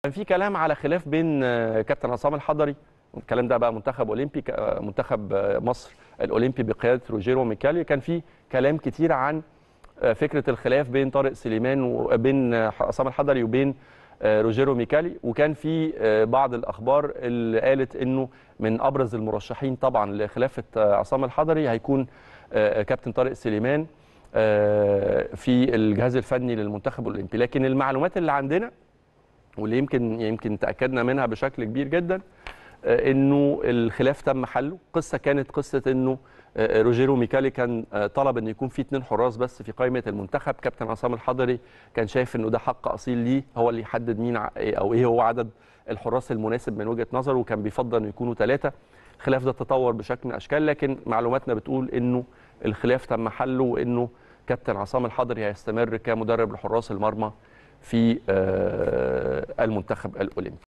كان في كلام على خلاف بين كابتن عصام الحضري الكلام ده بقى منتخب اولمبي منتخب مصر الاولمبي بقياده روجيرو ميكالي كان في كلام كتير عن فكره الخلاف بين طارق سليمان وبين عصام الحضري وبين روجيرو ميكالي وكان في بعض الاخبار اللي قالت انه من ابرز المرشحين طبعا لخلافه عصام الحضري هيكون كابتن طارق سليمان في الجهاز الفني للمنتخب الاولمبي لكن المعلومات اللي عندنا واللي يمكن يمكن تاكدنا منها بشكل كبير جدا انه الخلاف تم حله قصه كانت قصه انه روجيرو ميكالي كان طلب ان يكون في اثنين حراس بس في قائمه المنتخب كابتن عصام الحضري كان شايف انه ده حق اصيل ليه هو اللي يحدد مين او ايه هو عدد الحراس المناسب من وجهه نظره وكان بيفضل انه يكونوا ثلاثه الخلاف ده تطور بشكل من الاشكال لكن معلوماتنا بتقول انه الخلاف تم حله وانه كابتن عصام الحضري هيستمر كمدرب لحراس المرمى في المنتخب الاولمبي